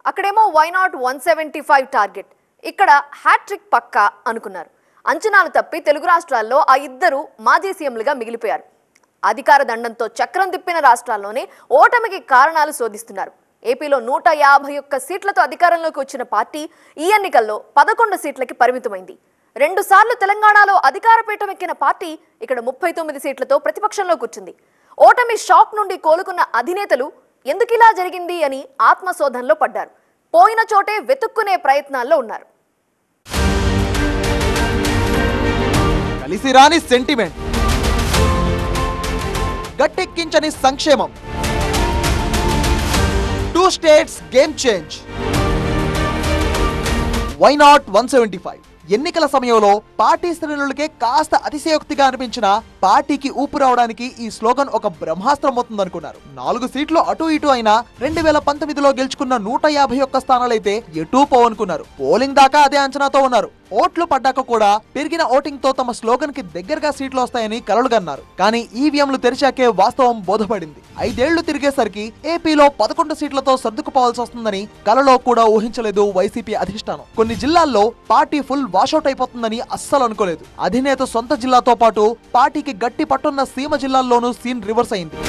అక్కడేమో why not one seventy five target ఇక్కడ hattrick పక్కా అనుకున్నారు అంచనాలు తప్పి తెలుగు రాష్ట్రాల్లో ఆ ఇద్దరు మాజీ సీఎంలుగా మిగిలిపోయారు అధికార దండంతో చక్రం తిప్పిన రాష్ట్రాల్లోనే ఓటమికి కారణాలు శోధిస్తున్నారు ఏపీలో నూట యాభై ఒక్క సీట్లతో అధికారంలోకి వచ్చిన పార్టీ ఈ ఎన్నికల్లో పదకొండు సీట్లకి పరిమితమైంది రెండు సార్లు తెలంగాణలో అధికార పీఠం ఎక్కిన పార్టీ ఇక్కడ ముప్పై తొమ్మిది సీట్లతో ప్రతిపక్షంలో కూర్చుంది ఓటమి షాక్ నుండి కోలుకున్న అధినేతలు ఎందుకిలా జరిగింది అని ఆత్మశోధనలో పడ్డారు పోయిన చోటే వెతుక్కునే ప్రయత్నాల్లో ఉన్నారు కలిసి రాని సెంటిమెంట్ గట్టెక్కించని సంక్షేమం two states game change why not one seventy five ఎన్నికల సమయంలో పార్టీ శ్రేణులకే కాస్త అతిశయోక్తిగా అనిపించిన పార్టీకి ఊపు రావడానికి ఈ స్లోగన్ ఒక బ్రహ్మాస్త్రం అవుతుందనుకున్నారు నాలుగు సీట్లు అటు ఇటు అయినా రెండు వేల పంతొమ్మిదిలో గెలుచుకున్న నూట యాభై ఒక్క స్థానాలైతే ఎటూ పోవనుకున్నారు పోలింగ్ దాకా అదే అంచనాతో ఉన్నారు ఓట్లు పడ్డాక కూడా పెరిగిన ఓటింగ్ తో తమ స్లోగన్ కి దగ్గరగా సీట్లు వస్తాయని కలలుగన్నారు కానీ ఈవీఎంలు తెరిచాకే వాస్తవం బోధపడింది ఐదేళ్లు తిరిగేసరికి ఏపీలో పదకొండు సీట్లతో సర్దుకుపోవాల్సి వస్తుందని కలలో కూడా ఊహించలేదు వైసీపీ అధిష్టానం కొన్ని జిల్లాల్లో పార్టీ ఫుల్ వాషౌట్ అయిపోతుందని అస్సలు అనుకోలేదు అధినేత సొంత జిల్లాతో పాటు పార్టీకి గట్టి పట్టున్న సీమ జిల్లాల్లోనూ సీన్ రివర్స్ అయింది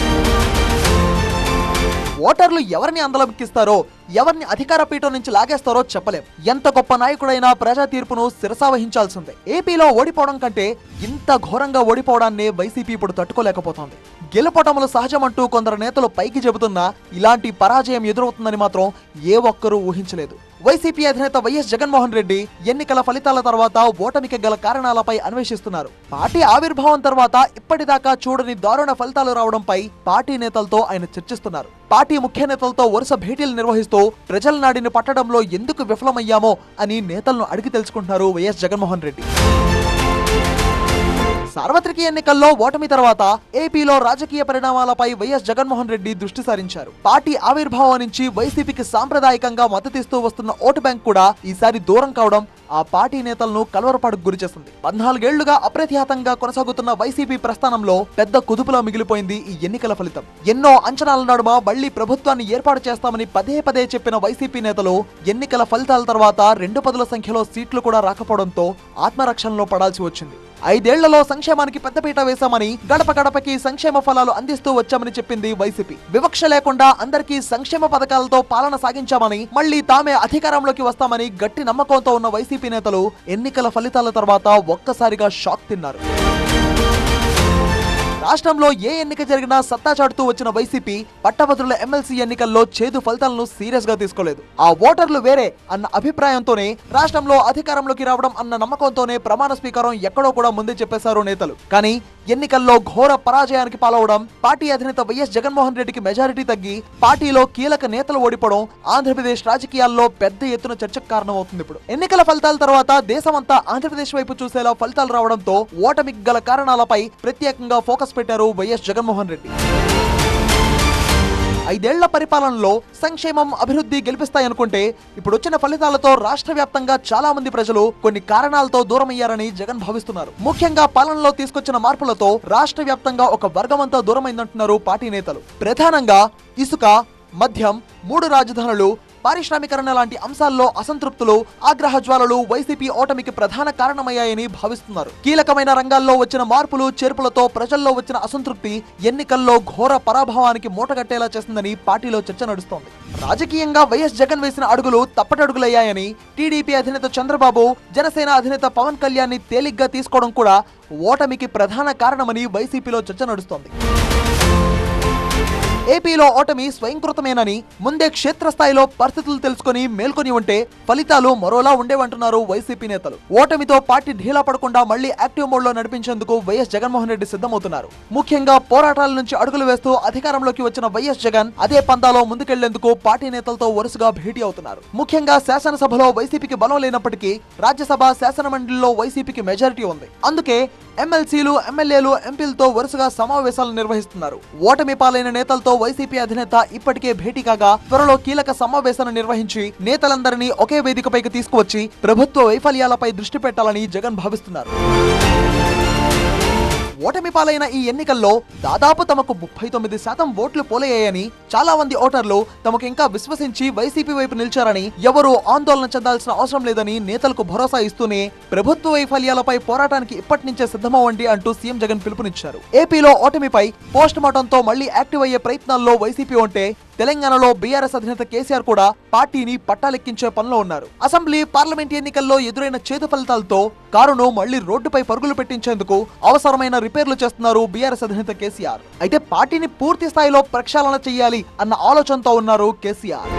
ఓటర్లు ఎవరిని అందలబిక్కిస్తారో ఎవరిని అధికార పీఠం నుంచి లాగేస్తారో చెప్పలేం ఎంత గొప్ప నాయకుడైనా ప్రజా తీర్పును శిరసావహించాల్సిందే ఏపీలో ఓడిపోవడం కంటే ఇంత ఘోరంగా ఓడిపోవడాన్ని వైసీపీ ఇప్పుడు తట్టుకోలేకపోతోంది గెలుపటములు సహజమంటూ కొందరు నేతలు పైకి చెబుతున్నా ఇలాంటి పరాజయం ఎదురవుతుందని మాత్రం ఏ ఒక్కరూ ఊహించలేదు వైసీపీ అధినేత వైఎస్ జగన్మోహన్ రెడ్డి ఎన్నికల ఫలితాల తర్వాత ఓటమికి గల కారణాలపై అన్వేషిస్తున్నారు పార్టీ ఆవిర్భావం తర్వాత ఇప్పటిదాకా చూడని దారుణ ఫలితాలు రావడంపై పార్టీ నేతలతో ఆయన చర్చిస్తున్నారు పార్టీ ముఖ్య నేతలతో వరుస భేటీలు నిర్వహిస్తూ ప్రజల నాడిని పట్టడంలో ఎందుకు విఫలమయ్యామో అని నేతలను అడిగి తెలుసుకుంటున్నారు వైఎస్ జగన్మోహన్ రెడ్డి సార్వత్రిక ఎన్నికల్లో ఓటమి తర్వాత ఏపీలో రాజకీయ పరిణామాలపై వైఎస్ జగన్మోహన్ రెడ్డి దృష్టి సారించారు పార్టీ ఆవిర్భావం నుంచి వైసీపీకి సాంప్రదాయకంగా మద్దతిస్తూ వస్తున్న ఓటు బ్యాంక్ కూడా ఈసారి దూరం కావడం ఆ పార్టీ నేతలను కలవరపాటుకు గురిచేసింది పద్నాలుగేళ్లుగా అప్రతిహతంగా కొనసాగుతున్న వైసీపీ ప్రస్థానంలో పెద్ద కుదుపులో మిగిలిపోయింది ఈ ఎన్నికల ఫలితం ఎన్నో అంచనాల నడుమ మళ్లీ ప్రభుత్వాన్ని ఏర్పాటు చేస్తామని పదే పదే చెప్పిన వైసీపీ నేతలు ఎన్నికల ఫలితాల తర్వాత రెండు పదుల సంఖ్యలో సీట్లు కూడా రాకపోవడంతో ఆత్మరక్షణలో పడాల్సి వచ్చింది ఐదేళ్లలో సంక్షేమానికి పెద్దపీట వేశామని గడప గడపకి సంక్షేమ ఫలాలు అందిస్తూ వచ్చామని చెప్పింది వైసీపీ వివక్ష లేకుండా అందరికీ సంక్షేమ పథకాలతో పాలన సాగించామని మళ్లీ తామే అధికారంలోకి వస్తామని గట్టి నమ్మకంతో ఉన్న వైసీపీ నేతలు ఎన్నికల ఫలితాల తర్వాత ఒక్కసారిగా షాక్ తిన్నారు రాష్ట్రంలో ఏ ఎన్నిక జరిగినా సత్తా చాటుతూ వచ్చిన వైసీపీ పట్టభద్రుల ఎమ్మెల్సీ ఎన్నికల్లో చేదు ఫలితాలను సీరియస్ గా తీసుకోలేదు ఆ ఓటర్లు వేరే అన్న అభిప్రాయంతోనే రాష్ట్రంలో అధికారంలోకి రావడం అన్న నమ్మకంతోనే ప్రమాణ స్వీకారం ఎక్కడో కూడా ముందే చెప్పేశారు నేతలు కానీ ఎన్నికల్లో ఘోర పరాజయానికి పాలవడం పార్టీ అధినేత వైఎస్ జగన్మోహన్ రెడ్డికి మెజారిటీ తగ్గి పార్టీలో కీలక నేతలు ఓడిపోవడం ఆంధ్రప్రదేశ్ రాజకీయాల్లో పెద్ద ఎత్తున చర్చకు కారణమవుతుంది ఇప్పుడు ఎన్నికల ఫలితాల తర్వాత దేశమంతా ఆంధ్రప్రదేశ్ వైపు చూసేలా ఫలితాలు రావడంతో ఓటమికి గల కారణాలపై ప్రత్యేకంగా ఫోకస్ పెట్టారు వైఎస్ జగన్మోహన్ రెడ్డి ఐదేళ్ల పరిపాలనలో సంక్షేమం అభివృద్ధి గెలిపిస్తాయనుకుంటే ఇప్పుడు వచ్చిన ఫలితాలతో రాష్ట్ర వ్యాప్తంగా చాలా మంది ప్రజలు కొన్ని కారణాలతో దూరమయ్యారని జగన్ భావిస్తున్నారు ముఖ్యంగా పాలనలో తీసుకొచ్చిన మార్పులతో రాష్ట్ర వ్యాప్తంగా ఒక వర్గమంతా దూరమైందంటున్నారు పార్టీ నేతలు ప్రధానంగా ఇసుక మద్యం మూడు రాజధానులు పారిశ్రామీకరణ లాంటి అంశాల్లో అసంతృప్తులు ఆగ్రహ జ్వాలలు వైసీపీ ఓటమికి ప్రధాన కారణమయ్యాయని భావిస్తున్నారు కీలకమైన రంగాల్లో వచ్చిన మార్పులు చేర్పులతో ప్రజల్లో వచ్చిన అసంతృప్తి ఎన్నికల్లో ఘోర పరాభవానికి మూటగట్టేలా చేస్తుందని పార్టీలో చర్చ నడుస్తోంది రాజకీయంగా వైఎస్ జగన్ వేసిన అడుగులు తప్పటడుగులయ్యాయని టీడీపీ అధినేత చంద్రబాబు జనసేన అధినేత పవన్ కళ్యాణ్ ని తేలిగ్గా తీసుకోవడం కూడా ఓటమికి ప్రధాన కారణమని వైసీపీలో చర్చ నడుస్తోంది ఏపీలో ఓటమి స్వయంకృతమేనని ముందే క్షేత్రస్థాయిలో పరిస్థితులు తెలుసుకుని మేల్కొని ఉంటే ఫలితాలు మరోలా ఉండేవంటున్నారు వైసీపీ నేతలు ఓటమితో పార్టీ ఢీలా పడకుండా మళ్లీ యాక్టివ్ మోడ్ లో నడిపించేందుకు వైఎస్ జగన్మోహన్ రెడ్డి సిద్ధమవుతున్నారు ముఖ్యంగా పోరాటాల నుంచి అడుగులు వేస్తూ అధికారంలోకి వచ్చిన వైఎస్ జగన్ అదే పందాలో ముందుకెళ్లేందుకు పార్టీ నేతలతో వరుసగా భేటీ అవుతున్నారు ముఖ్యంగా శాసనసభలో వైసీపీకి బలం లేనప్పటికీ రాజ్యసభ శాసనమండలిలో వైసీపీకి మెజారిటీ ఉంది అందుకే ఎమ్మెల్సీలు ఎమ్మెల్యేలు ఎంపీలతో వరుసగా సమావేశాలు నిర్వహిస్తున్నారు ఓటమి పాలైన నేతలతో వైసీపీ అధినేత ఇప్పటికే భేటీ కాగా త్వరలో కీలక సమావేశాన్ని నిర్వహించి నేతలందరినీ ఒకే వేదికపైకి తీసుకువచ్చి ప్రభుత్వ వైఫల్యాలపై దృష్టి పెట్టాలని జగన్ భావిస్తున్నారు ఓటమి పాలైన ఈ ఎన్నికల్లో దాదాపు తమకు ముప్పై తొమ్మిది శాతం ఓట్లు పోలయ్యాయని చాలా మంది ఓటర్లు తమకు ఇంకా విశ్వసించి వైసీపీ వైపు నిలిచారని ఎవరూ ఆందోళన చెందాల్సిన అవసరం లేదని నేతలకు భరోసా ఇస్తూనే ప్రభుత్వ వైఫల్యాలపై పోరాటానికి ఇప్పటి నుంచే సిద్ధమవ్వండి అంటూ సీఎం జగన్ పిలుపునిచ్చారు ఏపీలో ఓటమిపై పోస్ట్ మార్టంతో మళ్లీ యాక్టివ్ అయ్యే ప్రయత్నాల్లో వైసీపీ ఉంటే తెలంగాణలో బీఆర్ఎస్ అధినేత కేసీఆర్ కూడా పార్టీని పట్టాలెక్కించే పనిలో ఉన్నారు అసెంబ్లీ పార్లమెంట్ ఎన్నికల్లో ఎదురైన చేదు ఫలితాలతో కారును మళ్లీ రోడ్డుపై పరుగులు పెట్టించేందుకు అవసరమైన రిపేర్లు చేస్తున్నారు బీఆర్ఎస్ అధినేత కేసీఆర్ అయితే పార్టీని పూర్తి స్థాయిలో ప్రక్షాళన చేయాలి అన్న ఆలోచనతో ఉన్నారు కేసీఆర్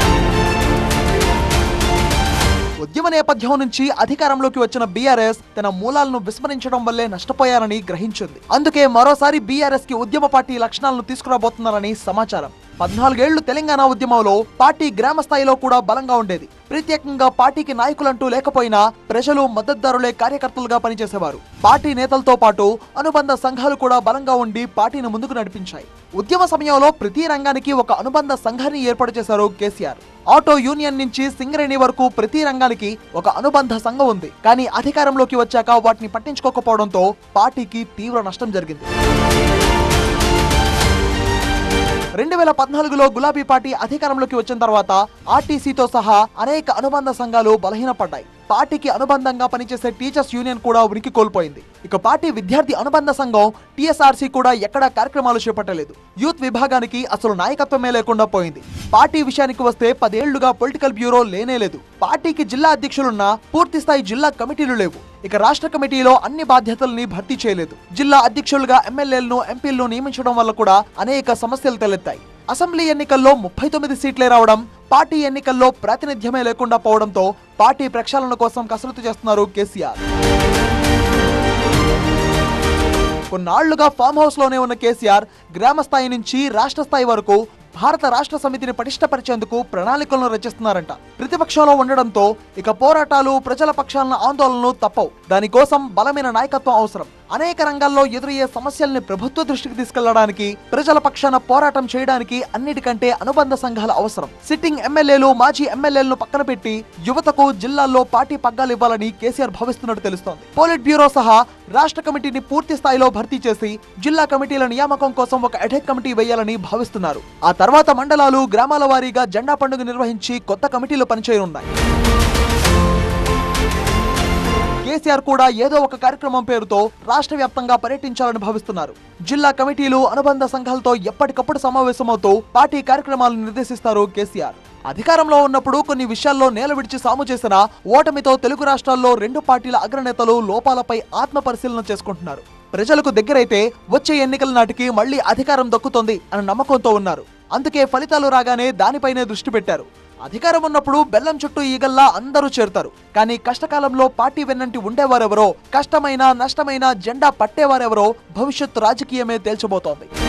ఉద్యమ నేపథ్యం నుంచి అధికారంలోకి వచ్చిన బీఆర్ఎస్ తన మూలాలను విస్మరించడం వల్లే నష్టపోయారని గ్రహించింది అందుకే మరోసారి బీఆర్ఎస్ కి ఉద్యమ పార్టీ లక్షణాలను తీసుకురాబోతున్నారని సమాచారం పద్నాలుగేళ్లు తెలంగాణ ఉద్యమంలో పార్టీ గ్రామ స్థాయిలో కూడా బలంగా ఉండేది ప్రత్యేకంగా పార్టీకి నాయకులంటూ లేకపోయినా ప్రజలు మద్దతుదారులే కార్యకర్తలుగా పనిచేసేవారు పార్టీ నేతలతో పాటు అనుబంధ సంఘాలు కూడా బలంగా ఉండి పార్టీని ముందుకు నడిపించాయి ఉద్యమ సమయంలో ప్రతి రంగానికి ఒక అనుబంధ సంఘాన్ని ఏర్పాటు చేశారు కేసీఆర్ ఆటో యూనియన్ నుంచి సింగరేణి వరకు ప్రతి రంగానికి ఒక అనుబంధ సంఘం ఉంది కానీ అధికారంలోకి వచ్చాక వాటిని పట్టించుకోకపోవడంతో పార్టీకి తీవ్ర నష్టం జరిగింది రెండు వేల పద్నాలుగులో గులాబీ పార్టీ అధికారంలోకి వచ్చిన తర్వాత ఆర్టీసీతో సహా అనేక అనుబంధ సంఘాలు బలహీనపడ్డాయి పార్టీకి అనుబంధంగా పనిచేసే టీచర్స్ యూనియన్ కూడా ఉనికి కోల్పోయింది ఇక పార్టీ విద్యార్థి అనుబంధ సంఘం టీఎస్ఆర్సీ కూడా ఎక్కడా కార్యక్రమాలు చేపట్టలేదు యూత్ విభాగానికి అసలు నాయకత్వమే లేకుండా పోయింది పార్టీ విషయానికి వస్తే పదేళ్లుగా పొలిటికల్ బ్యూరో లేనేలేదు పార్టీకి జిల్లా అధ్యక్షులున్నా పూర్తి స్థాయి జిల్లా కమిటీలు లేవు ఇక రాష్ట్ర కమిటీలో అన్ని బాధ్యతల్ని భర్తీ చేయలేదు జిల్లా అధ్యక్షులుగా ఎమ్మెల్యేలను ఎంపీలను నియమించడం వల్ల కూడా అనేక సమస్యలు తలెత్తాయి అసెంబ్లీ ఎన్నికల్లో ముప్పై తొమ్మిది సీట్లే రావడం పార్టీ ఎన్నికల్లో ప్రాతినిధ్యమే లేకుండా పోవడంతో పార్టీ ప్రక్షాళన కోసం కసరత్తు చేస్తున్నారు కేసీఆర్ కొన్నాళ్లుగా ఫామ్ హౌస్ లోనే ఉన్న కేసీఆర్ గ్రామ స్థాయి నుంచి రాష్ట్ర స్థాయి వరకు భారత రాష్ట్ర సమితిని పటిష్టపరిచేందుకు ప్రణాళికలను రచిస్తున్నారంట ప్రతిపక్షంలో ఉండడంతో ఇక పోరాటాలు ప్రజల పక్షాలన ఆందోళనలు తప్పవు దానికోసం బలమైన నాయకత్వం అవసరం అనేక రంగాల్లో ఎదురయ్యే సమస్యల్ని ప్రభుత్వ దృష్టికి తీసుకెళ్లడానికి ప్రజల పక్షాన పోరాటం చేయడానికి అన్నిటికంటే అనుబంధ సంఘాల అవసరం సిట్టింగ్ ఎమ్మెల్యేలు మాజీ ఎమ్మెల్యేలను పక్కన పెట్టి యువతకు జిల్లాల్లో పార్టీ పగ్గాలు ఇవ్వాలని కేసీఆర్ భావిస్తున్నట్టు తెలుస్తోంది పోలిట్ బ్యూరో సహా రాష్ట్ర కమిటీని పూర్తి స్థాయిలో భర్తీ చేసి జిల్లా కమిటీల నియామకం కోసం ఒక అటెక్ కమిటీ వేయాలని భావిస్తున్నారు ఆ తర్వాత మండలాలు గ్రామాల వారీగా జెండా పండుగ నిర్వహించి కొత్త కమిటీలు పనిచేయనున్నాయి కేసీఆర్ కూడా ఏదో ఒక కార్యక్రమం పేరుతో రాష్ట్ర వ్యాప్తంగా పర్యటించాలని భావిస్తున్నారు జిల్లా కమిటీలు అనుబంధ సంఘాలతో ఎప్పటికప్పుడు సమావేశమవుతూ పార్టీ కార్యక్రమాలను నిర్దేశిస్తారు కేసీఆర్ అధికారంలో ఉన్నప్పుడు కొన్ని విషయాల్లో నేల విడిచి సాము చేసిన ఓటమితో తెలుగు రాష్ట్రాల్లో రెండు పార్టీల అగ్రనేతలు లోపాలపై ఆత్మ పరిశీలన చేసుకుంటున్నారు ప్రజలకు దగ్గరైతే వచ్చే ఎన్నికల నాటికి మళ్లీ అధికారం దక్కుతుంది అన్న నమ్మకంతో ఉన్నారు అందుకే ఫలితాలు రాగానే దానిపైనే దృష్టి పెట్టారు అధికారం ఉన్నప్పుడు బెల్లం చుట్టూ ఈగల్లా అందరూ చేరుతారు కానీ కష్టకాలంలో పార్టీ వెన్నంటి ఉండేవారెవరో కష్టమైన నష్టమైన జెండా పట్టేవారెవరో భవిష్యత్తు రాజకీయమే తేల్చబోతోంది